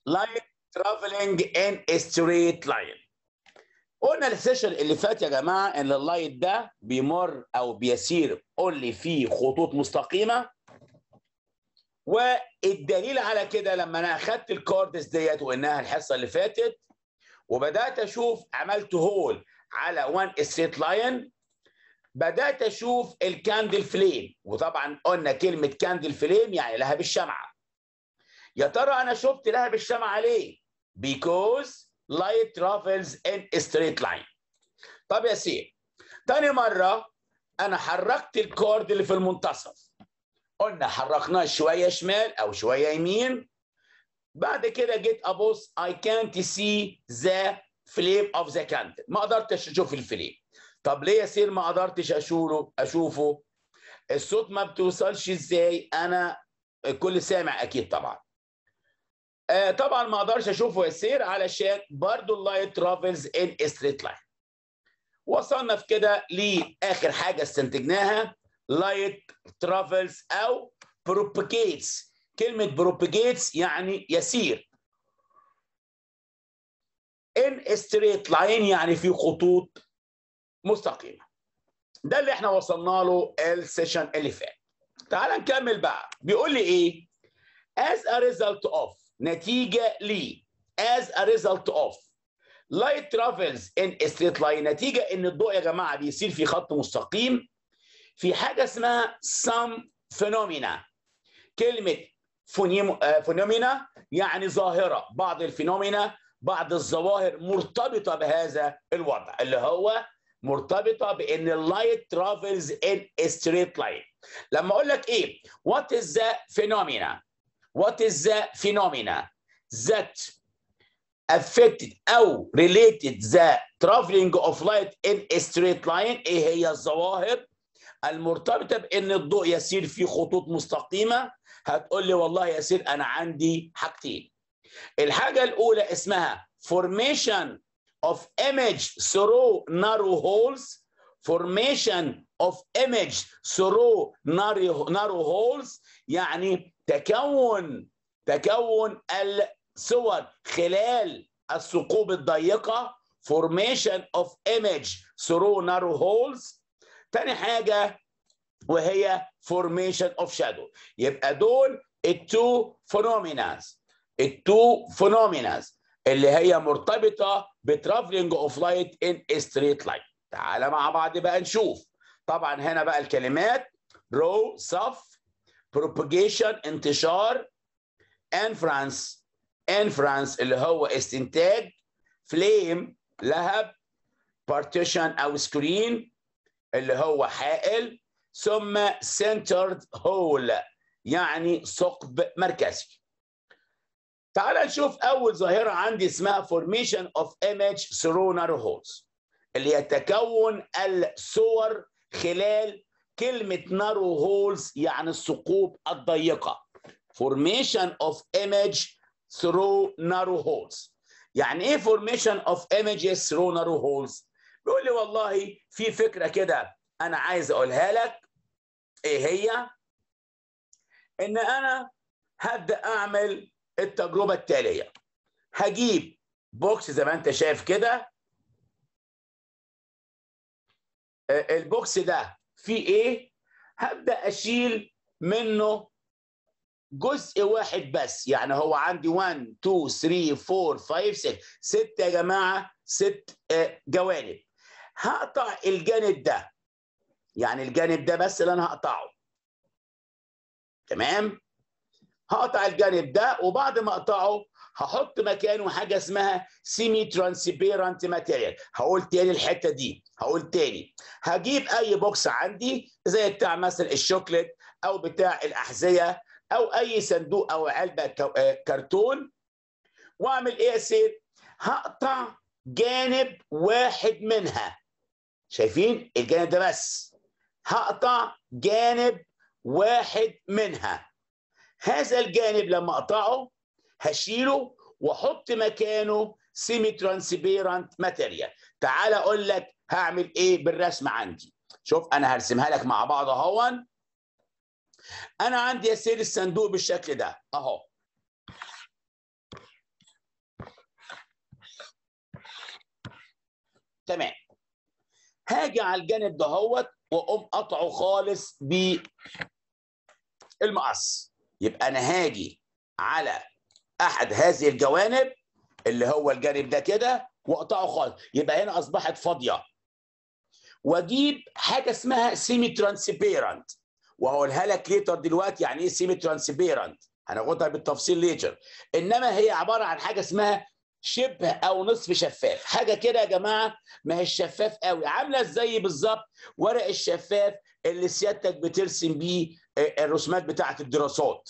لايت ترافلينج ان ستريت لاين قلنا السيشن اللي فات يا جماعه ان اللايت ده بيمر او بيسير اونلي في خطوط مستقيمه والدليل على كده لما انا اخدت الكوردس ديت وانها الحصه اللي فاتت وبدات اشوف عملت هول على 1 ستريت لاين بدات اشوف الكاندل فليم وطبعا قلنا كلمه كاندل فليم يعني لهب الشمعه يا ترى انا شفت لهب الشمعه ليه because light travels in a straight line طب يا سيدي تاني مره انا حركت الكورد اللي في المنتصف قلنا حركناه شويه شمال او شويه يمين بعد كده جيت ابص I can't see the flame of the candle ما قدرتش اشوف الفليم طب ليه يا سير ما قدرتش اشوفه اشوفه الصوت ما بتوصلش ازاي انا الكل سامع اكيد طبعا آه طبعا ما اقدرش اشوفه يا سير علشان برضو اللايت ترافلز ان ستريت لاين وصلنا في كده لاخر حاجه استنتجناها لايت ترافلز او بروبيجيتس كلمه بروبيجيتس يعني يسير ان ستريت لاين يعني في خطوط مستقيمه ده اللي احنا وصلنا له السيشن اللي فات تعال نكمل بقى بيقول لي ايه as a result of نتيجه ل as a result of light travels in a straight line نتيجه ان الضوء يا جماعه بيسير في خط مستقيم في حاجه اسمها some phenomena كلمه فينومينا يعني ظاهره بعض الفينومينا بعض الظواهر مرتبطه بهذا الوضع اللي هو مرتبطه بان اللايت ترافلز ان ستريت لاين لما اقول لك ايه وات از ذا فينومينا وات از ذا فينومينا ذات affected او related the traveling of light in a straight line ايه هي الظواهر المرتبطه بان الضوء يسير في خطوط مستقيمه هتقول لي والله يا سير انا عندي حاجتين الحاجه الاولى اسمها formation of image through narrow holes formation of image through narrow, narrow holes يعني تكون تكون الصور خلال الثقوب الضيقه formation of image through narrow holes تاني حاجه وهي formation of shadow يبقى دول التو فينوميناز التو فينوميناز اللي هي مرتبطه بترافلينج اوف لايت ان ستريت لاين تعالى مع بعض بقى نشوف طبعا هنا بقى الكلمات رو صف propagation انتشار انفرانس انفرانس اللي هو استنتاج فليم لهب partition او سكرين اللي هو حائل ثم centered hole يعني ثقب مركزي تعال نشوف اول ظاهره عندي اسمها formation of image through narrow holes اللي هي تكون الصور خلال كلمه narrow holes يعني الثقوب الضيقه formation of image through narrow holes يعني ايه formation of images through narrow holes بيقول لي والله في فكره كده انا عايز اقولها لك ايه هي ان انا هبدا اعمل التجربه التاليه هجيب بوكس زي ما انت شايف كده البوكس ده فيه ايه هبدا اشيل منه جزء واحد بس يعني هو عندي 1 2 3 4 5 6 6 يا جماعه ست جوانب هقطع الجانب ده يعني الجانب ده بس اللي انا هقطعه تمام هقطع الجانب ده وبعد ما اقطعه هحط مكانه حاجه اسمها سيمي ترانسبيرنت ماتيريال هقول تاني الحته دي هقول تاني هجيب اي بوكس عندي زي بتاع مثلا الشوكليت او بتاع الاحذيه او اي صندوق او علبه كرتون واعمل ايه يا سيد هقطع جانب واحد منها شايفين الجانب ده بس هقطع جانب واحد منها هذا الجانب لما اقطعه هشيله واحط مكانه سيمي ترانسبيرنت ماتيريال تعال اقول لك هعمل ايه بالرسم عندي شوف انا هرسمها لك مع بعض اهو انا عندي يا سيدي الصندوق بالشكل ده اهو تمام هاجي على الجانب دهوت واقوم قطعه خالص بالمقص يبقى انا هاجي على احد هذه الجوانب اللي هو الجانب ده كده واقطعه خالص يبقى هنا اصبحت فاضيه واجيب حاجه اسمها سيمي ترانسبيرنت وهقولها لك ليتر دلوقتي يعني ايه سيمي ترانسبيرنت هناخدها بالتفصيل ليتر انما هي عباره عن حاجه اسمها شبه او نصف شفاف حاجه كده يا جماعه ما هي شفاف قوي عامله زي بالظبط ورق الشفاف اللي سيادتك بترسم بيه الرسومات بتاعه الدراسات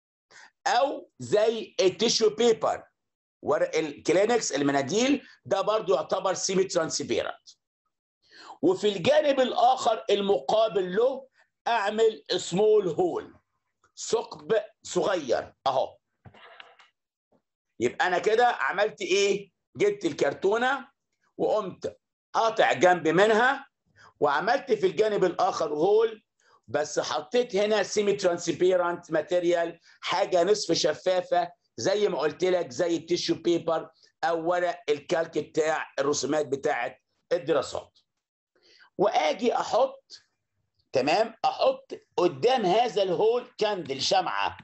او زي التيشو بيبر ورق الكلينكس المناديل ده برضو يعتبر سيمي ترانسبيرنت وفي الجانب الاخر المقابل له اعمل سمول هول ثقب صغير اهو يبقى انا كده عملت ايه جبت الكرتونه وقمت قاطع جنب منها وعملت في الجانب الاخر هول بس حطيت هنا سيمي ترانسبيرنت ماتيريال حاجه نصف شفافه زي ما قلت لك زي التيشو بيبر او ورق الكالك بتاع الرسومات بتاعه الدراسات واجي احط تمام احط قدام هذا الهول كاندل شمعه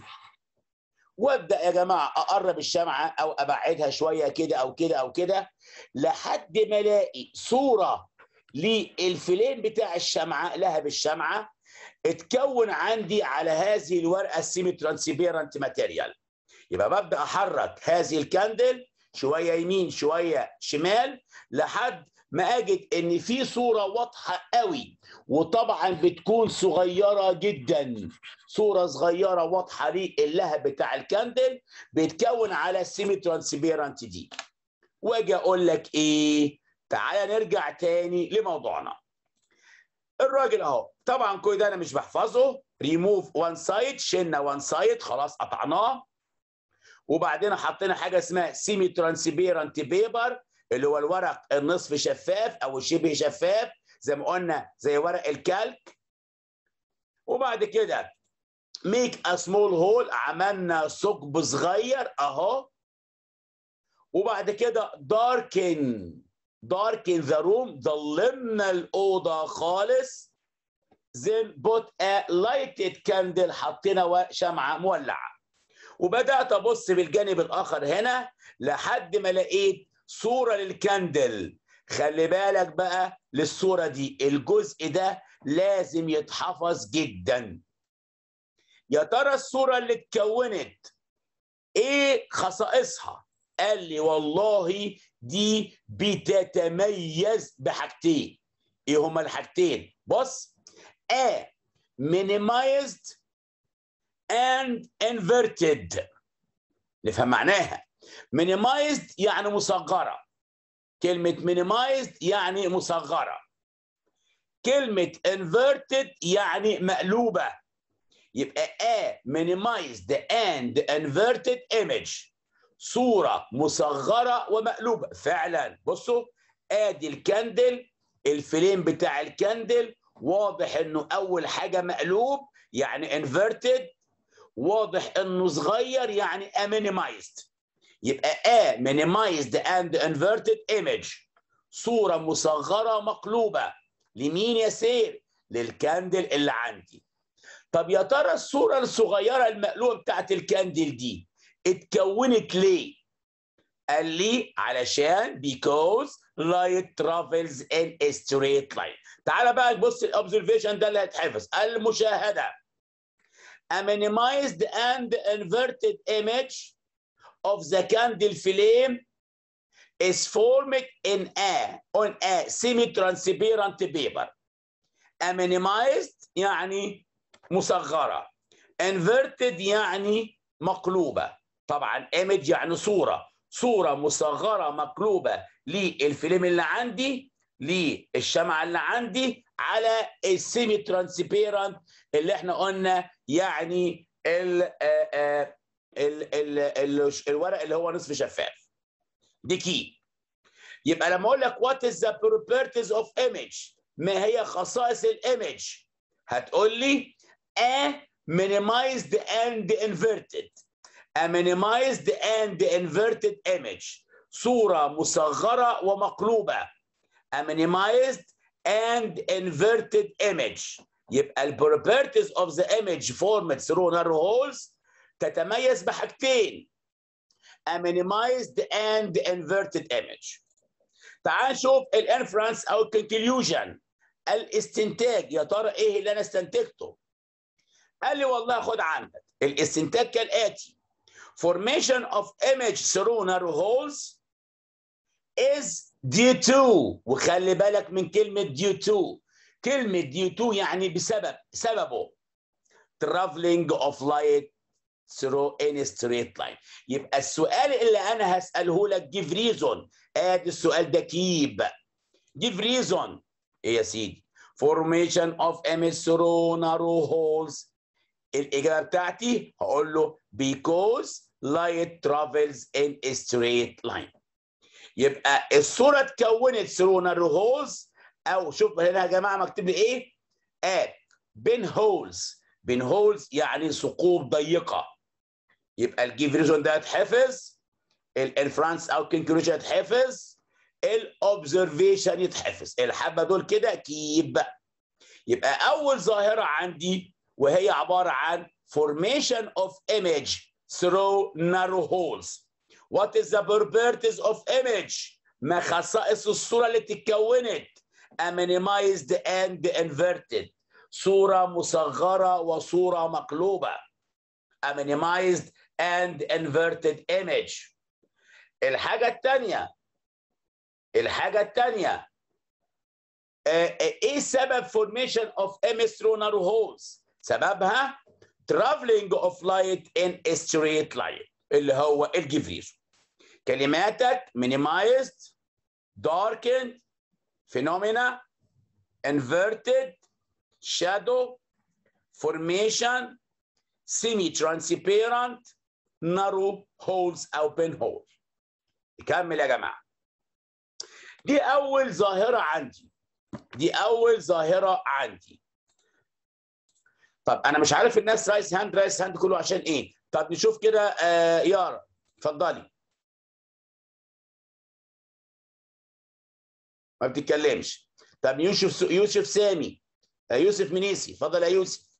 وابدا يا جماعه اقرب الشمعه او ابعدها شويه كده او كده او كده لحد ما الاقي صوره للفلين بتاع الشمعه لهب الشمعه اتكون عندي على هذه الورقه السيمي ترانسبيرنت ماتيريال يبقى ببدا احرك هذه الكاندل شويه يمين شويه شمال لحد ما اجد ان في صوره واضحه قوي وطبعا بتكون صغيره جدا صوره صغيره واضحه للهب بتاع الكاندل بيتكون على السيمي ترانسبيرنت دي واجي اقول لك ايه تعالى نرجع تاني لموضوعنا الراجل اهو طبعا كل ده انا مش بحفظه ريموف وان سايد شلنا وان سايد خلاص قطعناه وبعدين حطينا حاجه اسمها سيمي ترانسبيرنت بيبر اللي هو الورق النصف شفاف او شبه شفاف زي ما قلنا زي ورق الكالك وبعد كده ميك ا سمول هول عملنا ثقب صغير اهو وبعد كده داركن داركن ذا روم ضلمنا الاوضه خالص then put a lighted candle حطينا شمعه مولعه وبدات ابص بالجانب الاخر هنا لحد ما لقيت صوره للكاندل خلي بالك بقى للصوره دي الجزء ده لازم يتحفظ جدا يا ترى الصوره اللي اتكونت ايه خصائصها قال لي والله دي بتتميز بحاجتين ايه هما الحاجتين بص A minimized and inverted نفهم معناها minimized يعني مصغرة كلمة minimized يعني مصغرة كلمة inverted يعني مقلوبة يبقى A minimized and inverted image صورة مصغرة ومقلوبة فعلا بصوا ادي الكندل الفريم بتاع الكندل واضح انه اول حاجة مقلوب يعني انفرتد واضح انه صغير يعني minimized يبقى A minimized and inverted image صورة مصغرة مقلوبة لمين يا سير؟ للكاندل اللي عندي طب يا ترى الصورة الصغيرة المقلوبة بتاعت الكاندل دي اتكونت ليه؟ قال لي علشان because light travels in a straight line تعال بقى نبص الاوبزرفيشن ده اللي هيتحفظ المشاهدة a minimized and inverted image of the candle flame is formed in a on a semi-transparent paper. A minimized يعني مصغرة. Inverted يعني مقلوبة. طبعا image يعني صورة. صورة مصغرة مقلوبة للفيلم اللي عندي للشمعة اللي عندي على السيمي ترانسبيرنت اللي احنا قلنا يعني ال ال ال ال الورق اللي هو نصف شفاف دي كي يبقى لما اقول لك what is the properties of image ما هي خصائص الايمج هتقول لي a minimized and inverted a minimized and inverted image صورة مصغرة ومقلوبة a minimized and inverted image يبقى ال properties of the image formed through narrow holes تتميز بحاجتين a minimized and inverted image تعال نشوف الانفرنس او الكونكليوجن الاستنتاج يا ترى ايه اللي انا استنتجته قال لي والله خد عندك الاستنتاج كالاتي formation of image through narrow holes is due to وخلي بالك من كلمة due to كلمة due to يعني بسبب سببه traveling of light through any straight line يبقى السؤال اللي أنا هسأله لك give reason ادي السؤال ده كيب give reason ايه يا سيدي formation of image through narrow holes الإجابة بتاعتي هقول له because light travels in a straight line يبقى الصورة اتكونت through narrow holes أو شوف هنا يا جماعة مكتوب لي إيه؟ at بين holes بين holes يعني ثقوب ضيقة يبقى الجيف ريزون ده يتحفظ الانفرانس او كونكلوجن يتحفظ الاوبزرفيشن يتحفظ الحبه دول كده كيب يبقى اول ظاهره عندي وهي عباره عن formation of image through narrow holes what is the properties of image ما خصائص الصوره اللي اتكونت a minimized and inverted صوره مصغره وصوره مقلوبه a minimized and inverted image الحاجة الثانية الحاجة الثانية ايه سبب formation of image through narrow holes؟ سببها traveling of light in a straight line اللي هو الجفريزو كلماتك minimized darkened phenomena inverted shadow formation semi-transparent narrow holes او pin hole نكمل يا جماعه دي اول ظاهره عندي دي اول ظاهره عندي طب انا مش عارف الناس رايس هاند رايس هاند كله عشان ايه طب نشوف كده آه يارا اتفضلي ما بتتكلمش طب يوسف يوسف سامي آه يوسف منيسي اتفضل يا يوسف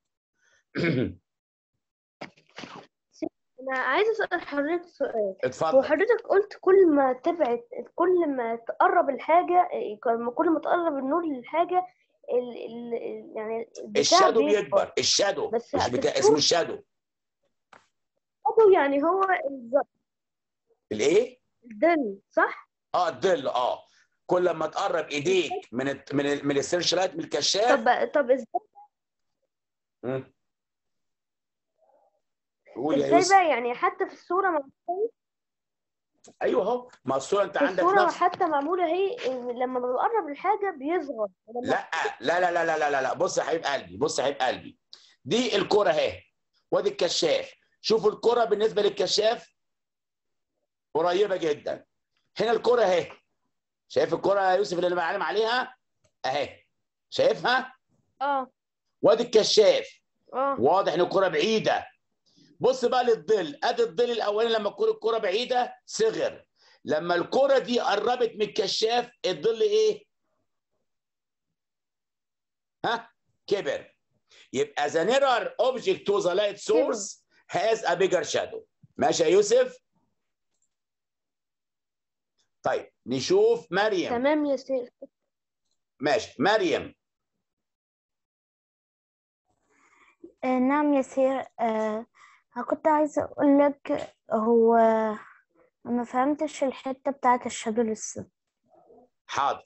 أنا عايزة أسأل حضرتك سؤال هو اتفضل حضرتك قلت كل ما تبعد كل ما تقرب الحاجة كل ما تقرب النور للحاجة ال ال يعني البتاع الشادو بيكبر الشادو بس مش بتاع في اسمه الشادو الصورة يعني هو الظ- الايه؟ الظل صح؟ اه الظل اه كل ما تقرب ايديك من الت- من ال- من السيرش لايت من الكشاف طب طب ازاي مم. قول يا ازاي يوسف بقى يعني حتى في الصورة معمولة ايوه اهو ما الصوره انت في عندك الصورة نفس حتى معمولة هي لما بقرب الحاجة بيصغر لما لا لا لا لا لا لا لا لا بص يا حبيب قلبي بص يا حبيب قلبي دي الكرة اهي وادي الكشاف شوفوا الكرة بالنسبة للكشاف قريبة جدا هنا الكرة اهي شايف الكرة يا يوسف اللي انا بعلم عليها اهي شايفها اه وادي الكشاف اه واضح ان الكرة بعيدة بص بقى للظل ادي الظل الاولاني لما تكون الكرة بعيدة صغر لما الكرة دي قربت من الكشاف الظل ايه؟ ها؟ كبر يبقى the nearer object to the light source has a bigger shadow ماشي يا يوسف؟ طيب نشوف مريم تمام يا سيد ماشي مريم آه، نعم ياسير آه، أنا كنت عايزة أقول لك هو ما فهمتش الحتة بتاعت الشادو لسه حاضر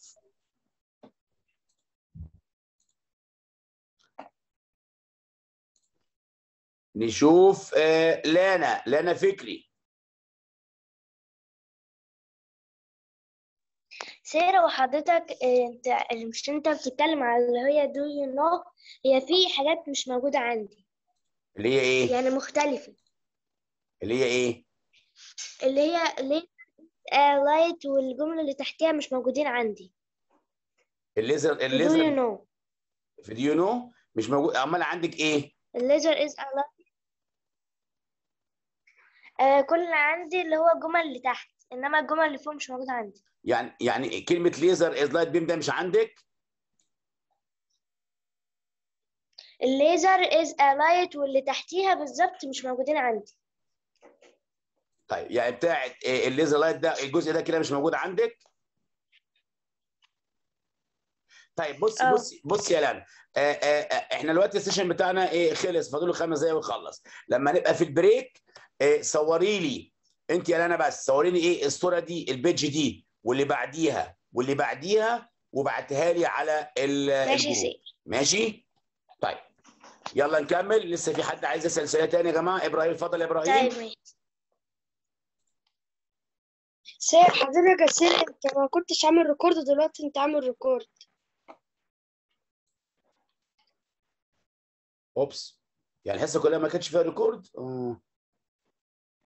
نشوف آه لانا لانا فكري سيرة وحضرتك آه، انت مش انت بتتكلم على اللي هي دو يو نو هي في حاجات مش موجودة عندي اللي هي ايه؟ يعني مختلفة اللي هي ايه؟ اللي هي اللي هي آه لايت والجملة اللي تحتها مش موجودين عندي الليزر دو يو الليزر نو في ديونو مش موجود امال عندك ايه؟ الليزر از لايت آه كل اللي عندي اللي هو الجمل اللي تحت انما الجمل اللي فوق مش موجوده عندي يعني يعني كلمه ليزر از لايت بيم ده مش عندك الليزر از ا لايت واللي تحتيها بالظبط مش موجودين عندي طيب يعني بتاعت إيه الليزر لايت ده الجزء ده كده مش موجود عندك طيب بص أه. بص بص يا لانا آه آه آه احنا دلوقتي السيشن بتاعنا ايه خلص فاضل له خمس دقايق ويخلص لما نبقى في البريك إيه صوري لي انت يا لانا بس صوري لي ايه الصوره دي البيج دي واللي بعديها واللي بعديها وبعتها لي على ال- ماشي يا الجروب سيد ماشي طيب يلا نكمل لسه في حد عايز يسال سؤال تاني يا جماعه ابراهيم اتفضل يا ابراهيم طيب ماشي سير حضرتك يا سير انت ما كنتش عامل ريكورد دلوقتي انت عامل ريكورد اوبس يعني الحصه كلها ما كانش فيها ريكورد اه